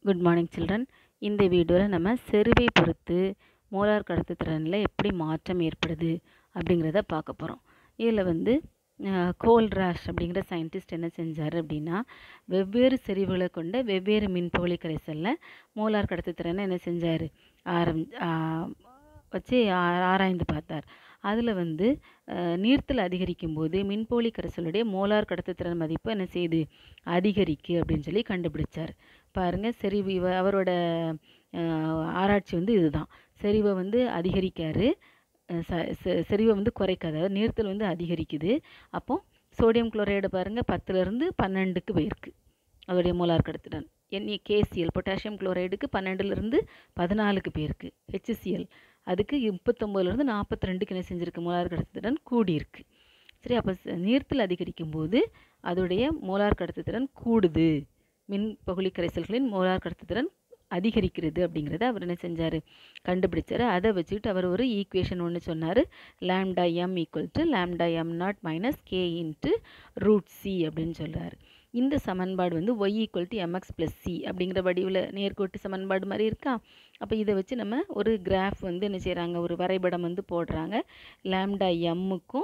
good morning children இந்த வீடியோவில் நம்ம செருவை பொறுத்து மோலார் கடத்துத்திறனில் எப்படி மாற்றம் ஏற்படுது அப்படிங்கிறத பார்க்க போகிறோம் இதில் வந்து கோல்ராஷ் அப்படிங்கிற சயின்டிஸ்ட் என்ன செஞ்சார் அப்படின்னா வெவ்வேறு செறிவுகளை கொண்ட வெவ்வேறு மின்பகுளி கரைசலில் மோலார் கடத்துத்திறனை என்ன செஞ்சார் ஆரம் வச்சு ஆ- ஆராய்ந்து பார்த்தார் அதில் வந்து அஹ், நீர்த்தல் அதிகரிக்கும் போது மின்போலி கரைசலுடைய மோலார் கடத்துத்திறன் மதிப்பு என்ன செய்யுது அதிகரிக்கு அப்படின்னு சொல்லி கண்டுபிடிச்சார் பாருங்க செறிவு இவ- அவரோட அஹ், ஆராய்ச்சி வந்து இதுதான் செறிவை வந்து அதிகரிக்காரு அஹ், ச- செ- செறிவை வந்து குறைக்காது அதாவது நீர்த்தல் வந்து அதிகரிக்குது அப்போ சோடியம் குளோரைடு பாருங்க பத்துலேருந்து பன்னெண்டுக்கு போயிருக்கு அதோடைய மோலார் கடத்துடன் என்இ கேசிஎல் பொட்டாசியம் குளோரைடுக்கு பன்னெண்டுலேருந்து பதினாலுக்கு போயிருக்கு ஹெச்சிசிஎல் அதுக்கு முப்பத்தொம்போதுலேருந்து நாற்பத்தி ரெண்டுக்கு என்ன செஞ்சிருக்கு மோலார் கடத்துத்திறன் கூடியிருக்கு சரி அப்போ நீர்த்தல் அதிகரிக்கும் போது அதோடைய மோலார் கடத்துத்திறன் கூடுது மின் பகுளி கரைசல்களின் மோலார் கடத்துத்திறன் அதிகரிக்கிறது அப்படிங்கிறத அவர் என்ன செஞ்சார் கண்டுபிடிச்சாரு அதை வச்சுக்கிட்டு அவர் ஒரு ஈக்குவேஷன் ஒன்று சொன்னார் lambda M equal to lambda M naught minus K into root C அப்படின்னு சொல்றாரு இந்த சமன்பாடு வந்து Y equal to MX plus C அப்படிங்கிற வடிவில் நேர்கோட்டு சமன்பாடு மாதிரி இருக்கா அப்போ இதை வச்சு நம்ம ஒரு கிராஃப் வந்து என்ன செய்கிறாங்க ஒரு வரைபடம் வந்து போடுறாங்க லேம்டா எம்முக்கும்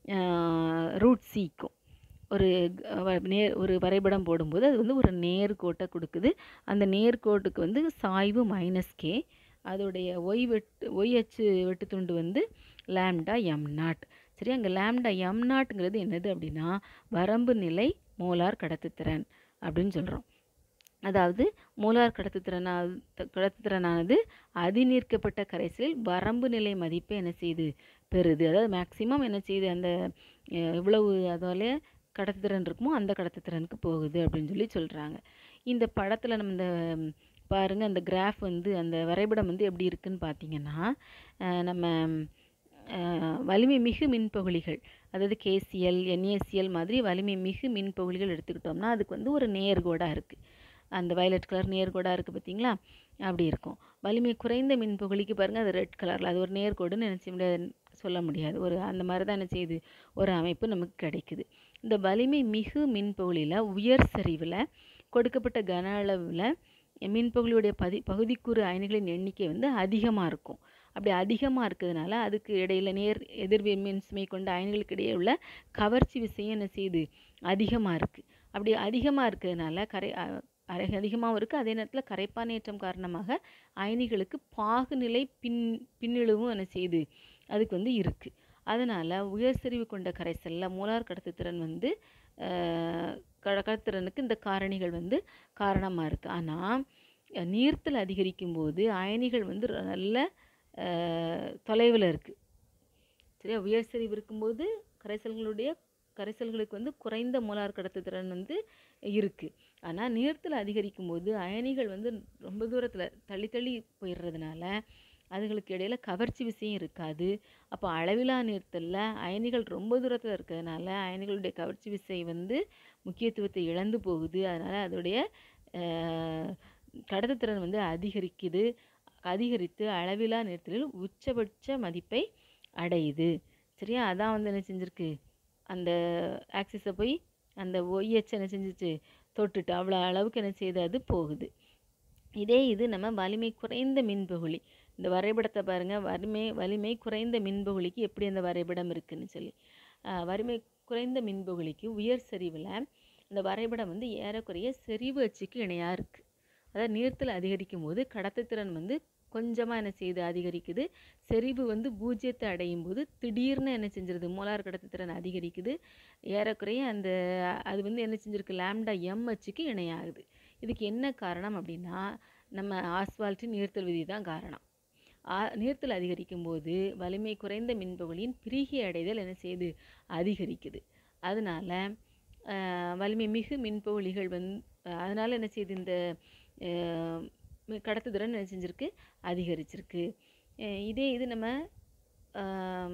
ரூட் சிக்கும் ஒரு க- வ- நேர் ஒரு வரைபடம் போடும்போது அது வந்து ஒரு நேர்கோட்டை கொடுக்குது அந்த நேர்கோட்டுக்கு வந்து சாய்வு மைனஸ் கே அதோடைய ஒய் வெட்டு ஒய் அச்சு வெட்டு துண்டு வந்து லேம்டா எம் நாட் சரி அங்கே லேம்டா எம் நாட்டுங்கிறது என்னது அப்படின்னா வரம்பு நிலை மோலார் கடத்துத்திறன் அப்படின்னு சொல்கிறோம் அதாவது மோலார் கடத்துத்திறனா கடத்துத்திறனானது அதிநீர்க்கப்பட்ட கரைசலில் வரம்பு நிலை மதிப்பை என்ன செய்யுது பெறுது அதாவது மேக்சிமம் என்ன செய்யுது அந்த அஹ், எவ்வளவு அதால கடத்துத்திறன் இருக்குமோ அந்த கடத்துத்திறனுக்கு போகுது அப்படின்னு சொல்லி சொல்கிறாங்க இந்த படத்தில் நம்ம இந்த ம், பாருங்க அந்த கிராஃப் வந்து அந்த வரைபடம் வந்து எப்படி இருக்குன்னு பார்த்தீங்கன்னா அஹ், நம்ம அஹ், வலிமை மிகு மின்பகுளிகள் அதாவது கேசிஎல் என்ஏசிஎல் மாதிரி வலிமை மிகு மின்பகுளிகள் எடுத்துக்கிட்டோம்னா அதுக்கு வந்து ஒரு நேர்கோடாக இருக்குது அந்த வயலட் கலர் நேர்கோடாக இருக்குது பார்த்தீங்களா அப்படி இருக்கும் வலிமை குறைந்த மின்பகுளிக்கு பாருங்கள் அது ரெட் கலரில் அது ஒரு நேர்கோடுன்னு நினச்ச முடியாது சொல்ல முடியாது ஒரு அந்த மாதிரி தான் என்ன செய்யுது ஒரு அமைப்பு நமக்கு கிடைக்குது இந்த வலிமை மிகு மின்பகுளியில் உயர் சரிவில் கொடுக்கப்பட்ட கன அளவில் மின்பகுளியுடைய பதி பகுதிக்கூறு அயனிகளின் எண்ணிக்கை வந்து அதிகமாக இருக்கும் அப்படி அதிகமாக இருக்கிறதுனால அதுக்கு இடையில நேர் எதிர்வின் மின்சுமை கொண்ட அயனிகளுக்கு இடையே உள்ள கவர்ச்சி விசையும் என்ன செய்யுது அதிகமாக இருக்குது அப்படி அதிகமாக இருக்கிறதுனால கரை அதிகமாகவும் இருக்குது அதே நேரத்தில் கரைப்பானேற்றம் காரணமாக அயனிகளுக்கு பாகுநிலை பின் பின்னிழுவும் என்ன செய்யுது அதுக்கு வந்து இருக்குது அதனால் உயர் செறிவு கொண்ட கரைசலில் மோலார் கடத்துத்திறன் வந்து அஹ், கட கடத்துத்திறனுக்கு இந்த காரணிகள் வந்து காரணமாக இருக்குது ஆனால் நீர்த்தல் அதிகரிக்கும் போது அயனிகள் வந்து ர- நல்ல தொலைவில் இருக்குது சரியா உயர் செறிவு இருக்கும்போது கரைசல்களுடைய கரைசல்களுக்கு வந்து குறைந்த மோலார் கடத்துத்திறன் வந்து இருக்குது ஆனால் நீர்த்தல் அதிகரிக்கும் போது அயனிகள் வந்து ரொம்ப தூரத்தில் தள்ளி தள்ளி போயிடுறதுனால அதுகளுக்கு இடையில கவர்ச்சி விசையும் இருக்காது அப்போ அளவிலா நீர்த்தலில் அயனிகள் ரொம்ப தூரத்தில் இருக்கிறதுனால அயனிகளுடைய கவர்ச்சி விசை வந்து முக்கியத்துவத்தை இழந்து போகுது அதனால் அதோடைய அஹ், கடத்துத்திறன் வந்து அதிகரிக்குது அதிகரித்து அளவிலா நீர்த்தலில் உச்சபட்ச மதிப்பை அடையுது சரியா அதான் வந்து என்ன செஞ்சிருக்கு அந்த ஆக்சிஸை போய் அந்த ஒய்எச் என்ன செஞ்சுச்சு தொட்டுட்டு அவ்வளோ அளவுக்கு என்ன செய்யுது அது போகுது இதே இது நம்ம வலிமை குறைந்த மின்பகுளி இந்த வரைபடத்தை பாருங்க வலிமை வலிமை குறைந்த மின்பகுளிக்கு எப்படி அந்த வரைபடம் இருக்குன்னு சொல்லி ஆஹ் வலிமை குறைந்த மின்பகுளிக்கு உயர் செறிவில் இந்த வரைபடம் வந்து ஏறக்குறைய செறிவு அச்சுக்கு இணையாக இருக்குது அதாவது நீர்த்தல் அதிகரிக்கும் போது கடத்துத்திறன் வந்து கொஞ்சமாக என்ன செய்யுது அதிகரிக்குது செறிவு வந்து பூஜ்ஜியத்தை அடையும் போது திடீர்னு என்ன செஞ்சிருது மோலார் கடத்துத்திறன் அதிகரிக்குது ஏறக்குறைய அந்த அது வந்து என்ன செஞ்சிருக்கு லேம்டா எம் அச்சுக்கு இணையாகுது இதுக்கு என்ன காரணம் அப்படின்னா நம்ம ஆஸ்வால்ட்டின் நீர்த்தல் விதி தான் காரணம் ஆ- நீர்த்தல் அதிகரிக்கும் போது வலிமை குறைந்த மின்பகுளியின் பிரிகி அடைதல் என்ன செய்யுது அதிகரிக்குது அதனால ஆஹ், வலிமை மிகு மின்பகுளிகள் வந்து அதனால என்ன செய்யுது இந்த ஆஹ், மி- கடத்துத்திறன் என்ன செஞ்சிருக்கு அதிகரிச்சிருக்கு அஹ் இதே இது நம்ம ஆம்,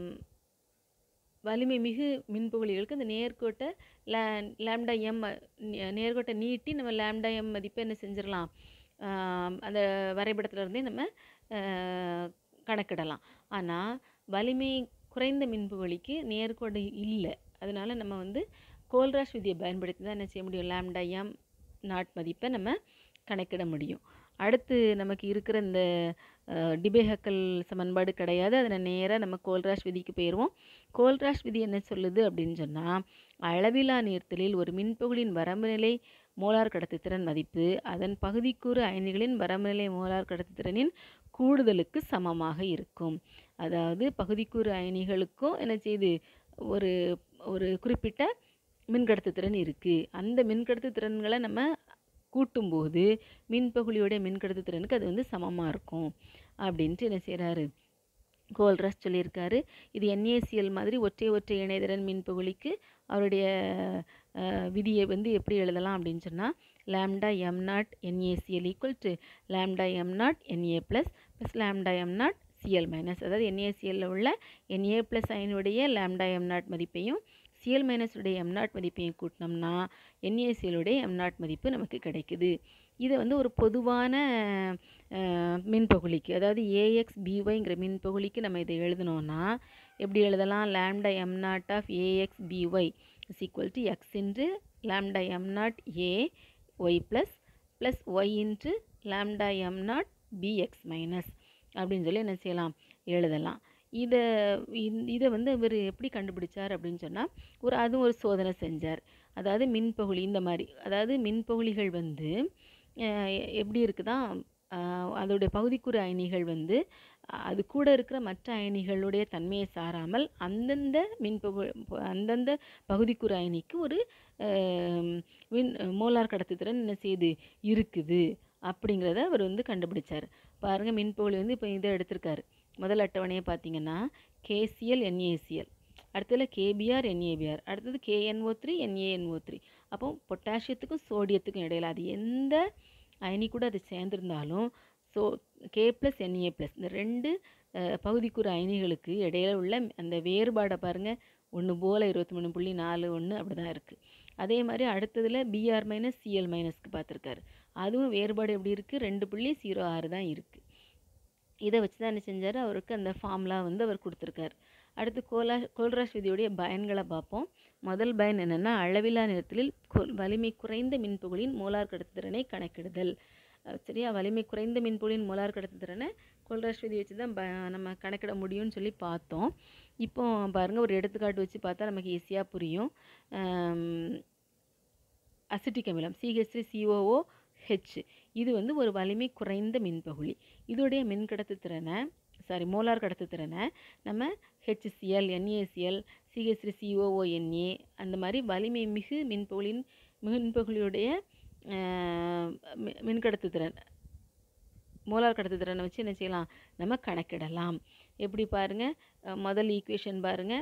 வலிமை மிகு மின்பகுளிகளுக்கு அந்த நேர்கோட்டை லே லேம்டா எம் நேர்கோட்டை நீட்டி நம்ம லேம்டா எம் மதிப்பை என்ன செஞ்சிடலாம் ஆம், அந்த வரைபடத்துல இருந்தே நம்ம ஆஹ், கணக்கிடலாம் ஆனால் வலிமை குறைந்த மின்பகுளிக்கு நேர்கோடு இல்லை அதனால நம்ம வந்து கோல்ராஷ் விதியை பயன்படுத்தி தான் என்ன செய்ய முடியும் லேம்டா எம் நாட் மதிப்பை நம்ம கணக்கிட முடியும் அடுத்து நமக்கு இருக்கிற இந்த டிபேஹக்கல் சமன்பாடு கிடையாது அதில் நேராக நம்ம கோல்ராஷ் விதிக்கு போயிடுவோம் கோல்ராஷ் விதி என்ன சொல்லுது அப்படின்னு சொன்னால் அளவிலா நீர்த்தலில் ஒரு மின்பகுளியின் வரம்பு நிலை மோலார் கடத்துத்திறன் மதிப்பு அதன் பகுதிக்கூறு அயனிகளின் வரம்பு நிலை மோலார் கடத்துத்திறனின் கூடுதலுக்கு சமமாக இருக்கும் அதாவது பகுதிக்கூறு அயனிகளுக்கும் என்ன செய்யுது ஒரு ஒரு குறிப்பிட்ட மின்கடத்துத்திறன் இருக்குது அந்த மின்கடத்துத்திறன்களை நம்ம கூட்டும்போது மின்பகுளியோடைய மின்கடத்துத்திறனுக்கு அது வந்து சமமாக இருக்கும் அப்படின்ட்டு என்ன செய்கிறாரு கோல்ராஸ் சொல்லியிருக்காரு இது என்ஏசிஎல் மாதிரி ஒற்றை ஒற்றை இணைதிறன் மின்பகுளிக்கு அவருடைய விதியை வந்து எப்படி எழுதலாம் அப்படின்னு சொன்னால் lambda M naught NaCl equal to lambda M naught Na plus plus lambda M naught Cl minus அதாவது என்ஏசிஎல்லில் உள்ள என்ஏ ப்ளஸ் அயனுடைய லேம்டா எம் நாட் மதிப்பையும் சிஎல் மைனஸுடைய எம் நாட் மதிப்பையும் கூட்டினோம்னா என்ஏசிஎலுடைய எம் நாட் மதிப்பு நமக்கு கிடைக்குது இதை வந்து ஒரு பொதுவான மின்பகுளிக்கு அதாவது ஏஎக்ஸ் பிஒய்ங்கிற மின்பகுளிக்கு நம்ம இதை எழுதினோன்னா எப்படி எழுதலாம் lambda M naught of AX BY is equal to X into lambda M naught A Y plus plus Y into lambda M naught BX minus அப்படின்னு சொல்லி என்ன செய்யலாம் எழுதலாம் இதை இதை வந்து இவர் எப்படி கண்டுபிடிச்சார் அப்படின்னு சொன்னால் ஒரு அதுவும் ஒரு சோதனை செஞ்சார் அதாவது மின்பகுளி இந்த மாதிரி அதாவது மின்பகுளிகள் வந்து எப்படி இருக்குதா அதோடைய பகுதிக்குறு அயனிகள் வந்து அது கூட இருக்கிற மற்ற அயனிகளுடைய தன்மையை சாராமல் அந்தந்த மின்பகு அந்தந்த பகுதிக்குறு அயனிக்கு ஒரு மின் மோலார் கடத்துத்திறன் என்ன செய்யுது இருக்குது அப்படிங்கிறத அவர் வந்து கண்டுபிடிச்சார் பாருங்கள் மின்பகுளி வந்து இப்போ இதை எடுத்திருக்காரு முதல் அட்டவணையை பார்த்தீங்கன்னா கேசிஎல் என்ஏசிஎல் அடுத்ததுல கேபிஆர் என்ஏபிஆர் அடுத்தது கேஎன்ஓ த்ரீ என்ஏஎன்ஓ த்ரீ அப்போ பொட்டாசியத்துக்கும் சோடியத்துக்கும் இடையில அது எந்த அயனி கூட அது சேர்ந்துருந்தாலும் so K plus Na plus இந்த ரெண்டு பகுதிக்குற அயனிகளுக்கு இடையில உள்ள அந்த வேறுபாடை பாருங்கள் ஒன்று போல் இருபத்தி மூணு புள்ளி நாலு ஒன்று அப்படி தான் இருக்குது அதே மாதிரி அடுத்ததில் பிஆர் மைனஸ் சிஎல் மைனஸ்க்கு பார்த்துருக்காரு அதுவும் வேறுபாடு எப்படி இருக்குது ரெண்டு புள்ளி ஜீரோ ஆறு தான் இருக்குது இதை வச்சு தான் என்ன செஞ்சார் அவருக்கு அந்த ஃபார்ம்லாம் வந்து அவர் கொடுத்துருக்காரு அடுத்து கோலா கோல்ராஷ் விதியுடைய பயன்களை பார்ப்போம் முதல் பயன் என்னென்னா அளவிலா நிறத்தில் வலிமை குறைந்த மின்புகளின் மோலார் கடத்துத்திறனை கணக்கிடுதல் சரியா வலிமை குறைந்த மின்புகளின் மோலார் கடத்துத்திறனை கோல்ராஷ் விதி வச்சு தான் ப நம்ம கணக்கிட முடியும்னு சொல்லி பார்த்தோம் இப்போ பாருங்கள் ஒரு எடுத்துக்காட்டு வச்சு பார்த்தா நமக்கு ஈஸியாக புரியும் அசிட்டிக் அமிலம் சிஹெச் த்ரீ சிஓஓ ஹெச் இது வந்து ஒரு வலிமை குறைந்த மின்பகுளி இதோடைய மின்கடத்துத்திறனை சாரி மோலார் கடத்துத்திறனை நம்ம HCl NaCl CH three COONa அந்த மாதிரி வலிமை மிகு மின்பகுளின் மின்பகுளியுடைய மின்கடத்துத்திறன் மோலார் கடத்துத்திறனை வச்சு என்ன செய்யலாம் நம்ம கணக்கிடலாம் எப்படி பாருங்கள் முதல் ஈக்குவேஷன் பாருங்கள்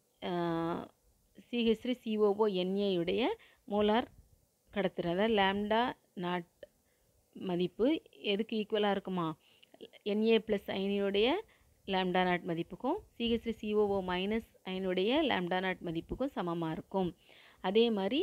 சிஹெச் த்ரீ சிஓஓ என்ஏயுடைய மோலார் கடத்துறத லேம்டா நாட் மதிப்பு எதுக்கு ஈக்குவலாக இருக்குமா என்ஏ ப்ளஸ் அயனியுடைய லேம்டா நாட் மதிப்புக்கும் சிஹெச் த்ரீ சிஓஓ மைனஸ் அயனுடைய லேம்டா நாட் மதிப்புக்கும் சமமாக இருக்கும் அதே மாதிரி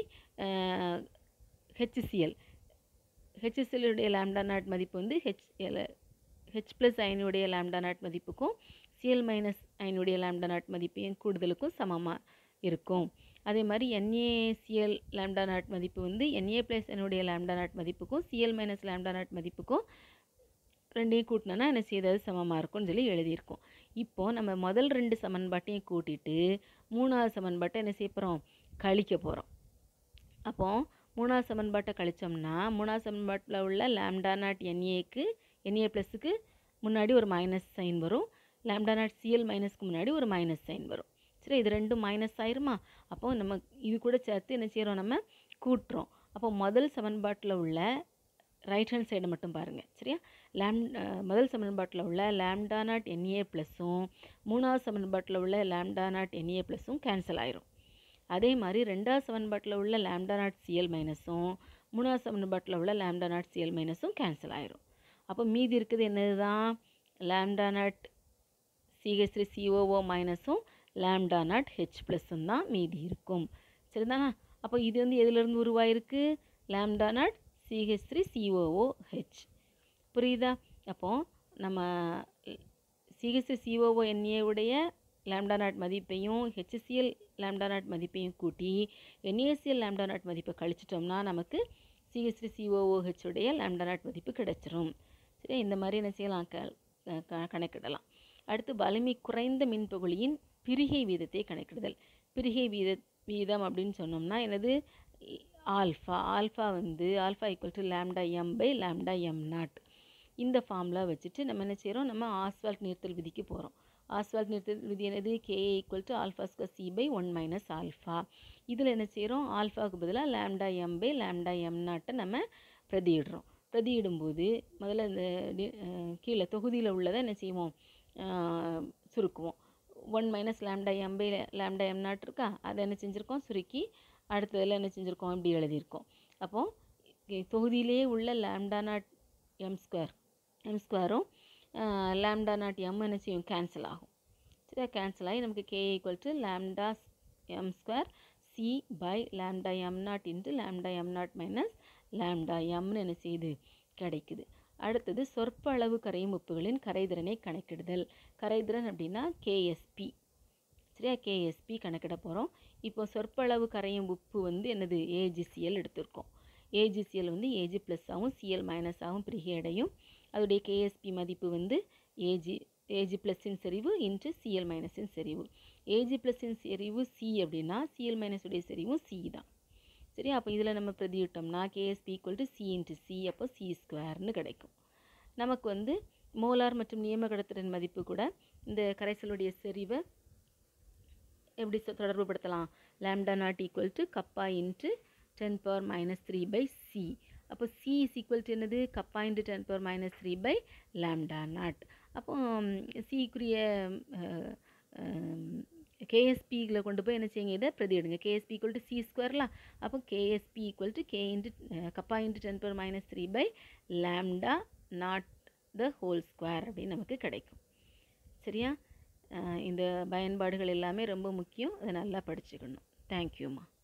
ஹெச்சிசிஎல் ஹெச்சிசிஎலுடைய லேம்டா நாட் மதிப்பு வந்து ஹெச் ஹெச் ப்ளஸ் அயனுடைய லேம்டா நாட் மதிப்புக்கும் சிஎல் மைனஸ் அயனுடைய லேம்டா நாட் மதிப்பையும் கூடுதலுக்கும் சமமாக இருக்கும் அதே மாதிரி என்ஏசிஎல் லேம்டா நாட் மதிப்பு வந்து என்ஏ ப்ளஸ் என்னுடைய லேம்டா நாட் மதிப்புக்கும் சிஎல் மைனஸ் லேம்டா நாட் மதிப்புக்கும் ரெண்டையும் கூட்டினோன்னா என்ன செய்தது சமமாக இருக்கும்னு சொல்லி எழுதியிருக்கோம் இப்போது நம்ம முதல் ரெண்டு சமன்பாட்டையும் கூட்டிட்டு மூணாவது சமன்பாட்டை என்ன செய்ய போகிறோம் கழிக்க போகிறோம் அப்போது மூணாவது சமன்பாட்டை கழிச்சோம்னா மூணாவது சமன்பாட்டில் உள்ள லேம்டா நாட் என்ஏக்கு என்ஏ ப்ளஸுக்கு முன்னாடி ஒரு மைனஸ் சைன் வரும் லேம்டா நாட் சிஎல் மைனஸ்க்கு முன்னாடி ஒரு மைனஸ் சைன் வரும் சரி இது ரெண்டும் மைனஸ் ஆயிருமா அப்போது நம்ம இது கூட சேர்த்து என்ன செய்கிறோம் நம்ம கூட்டுறோம் அப்போ முதல் சமன்பாட்டில் உள்ள ரைட் ஹேண்ட் சைடை மட்டும் பாருங்கள் சரியா லேம் முதல் சமன்பாட்டில் உள்ள லேம்டா நாட் என்ஏ ப்ளஸ்ஸும் மூணாவது சமன்பாட்டில் உள்ள லேம்டா நாட் என்ஏ ப்ளஸ்ஸும் கேன்சல் ஆயிரும் அதே மாதிரி ரெண்டாவது சமன்பாட்டில் உள்ள லேம்டா நாட் சிஎல் மைனஸும் மூணாவது சமன்பாட்டில் உள்ள லேம்டா நாட் சிஎல் மைனஸும் கேன்சல் ஆயிரும் அப்போ மீதி இருக்குது என்னது தான் lambda naught CH three COO மைனஸும் லேம்டா நாட் ஹெச் ப்ளஸ்ஸும் தான் மீதி இருக்கும் சரிதானா அப்போ இது வந்து எதுலேருந்து உருவாயிருக்கு lambda naught CH three COO H புரியுதா அப்போது நம்ம சிஹெச் த்ரீ சிஓஓ என்ஏவுடைய லேம்டா நாட் மதிப்பையும் ஹெச்சிஎல் லேம்டா நாட் மதிப்பையும் கூட்டி என்ஏசிஎல் லேம்டா நாட் மதிப்பை கழிச்சிட்டோம்னா நமக்கு சிஹெச் த்ரீ சிஓஓஹெச் உடைய லேம்டா நாட் மதிப்பு கிடைச்சிரும் சரி இந்த மாதிரி என்ன செய்யலாம் க க- கணக்கிடலாம் அடுத்து வலிமை குறைந்த மின்பகுளியின் பிரிகை வீதத்தை கணக்கிடுதல் பிரிகை வீத வீதம் அப்படின்னு சொன்னோம்னா என்னது ஆல்ஃபா ஆல்ஃபா வந்து alpha equal to lambda M by lambda M naught இந்த ஃபார்முலா வச்சுட்டு நம்ம என்ன செய்கிறோம் நம்ம ஆஸ்வால்ட் நீர்த்தல் விதிக்கு போகிறோம் ஆஸ்வால்ட் நீர்த்தல் விதி என்னது K equal to alpha square C by one minus alpha இதில் என்ன செய்கிறோம் ஆல்ஃபாவுக்கு பதிலாக lambda M by lambda M நாட்டை நம்ம பிரதியிடுறோம் பிரதியிடும்போது முதல்ல இந்த டி- அஹ் கீழே தொகுதியில் உள்ளதை என்ன செய்வோம் அஹ் சுருக்குவோம் one minus lambda M by lambda M naught இருக்கா அதை என்ன செஞ்சுருக்கோம் சுருக்கி அடுத்ததில் என்ன செஞ்சுருக்கோம் இப்படி எழுதியிருக்கோம் அப்போது தொகுதியிலேயே உள்ள lambda naught M square M ஸ்கொயரும் லேம்டா நாட் எம் என்ன செய்யும் கேன்சல் ஆகும் சரியா கேன்சல் ஆகி நமக்கு K equal to lambda M square C by lambda M naught into lambda M naught minus lambda எம்னு என்ன செய்யுது கிடைக்குது அடுத்தது சொற்ப அளவு கரையும் உப்புகளின் கரைதிறனை கணக்கிடுதல் கரைதிறன் அப்படின்னா கேஎஸ்பி சரியா கேஎஸ்பி கணக்கிட போகிறோம் இப்போ சொற்ப அளவு கரையும் உப்பு வந்து என்னது ஏஜிசிஎல் எடுத்திருக்கோம் ஏஜிசிஎல் வந்து ஏஜி ப்ளஸ் ஆகும் சிஎல் மைனஸ் ஆகும் பிரிகை அடையும் அதோடைய கேஎஸ்பி மதிப்பு வந்து ஏஜி ஏஜி ப்ளஸ்ஸின் செறிவு இன்ட்டு சிஎல் மைனஸின் செறிவு ஏஜி ப்ளஸ்ஸின் செறிவு சி அப்படின்னா சிஎல் மைனஸ் உடைய செறிவும் சி தான் சரி அப்போ இதில் நம்ம பிரதியிட்டோம்னா Ksp equal to C into C அப்போ சி ஸ்கொயர்னு கிடைக்கும் நமக்கு வந்து மோலார் மற்றும் நியம கடத்திறன் மதிப்பு கூட இந்த கரைசலுடைய செறிவை எப்படி சொ- தொடர்புபடுத்தலாம் lambda naught equal to kappa into ten power minus three by C அப்போ சி இஸ் ஈக்குவல் டு என்னது kappa into ten power minus three by lambda naught அப்போ சிக்குரிய கேஎஸ்பியில் கொண்டு போய் என்ன செய்யுங்க இதை பிரதியிடுங்க கேஎஸ்பி ஈக்குவல் டு சி ஸ்கொயர்லாம் அப்போ Ksp equal to K into kappa into ten power minus three by lambda naught the whole square அப்படின்னு நமக்கு கிடைக்கும் சரியா அஹ் இந்த பயன்பாடுகள் எல்லாமே ரொம்ப முக்கியம் அதை நல்லா படிச்சுக்கணும் தேங்க்யூம்மா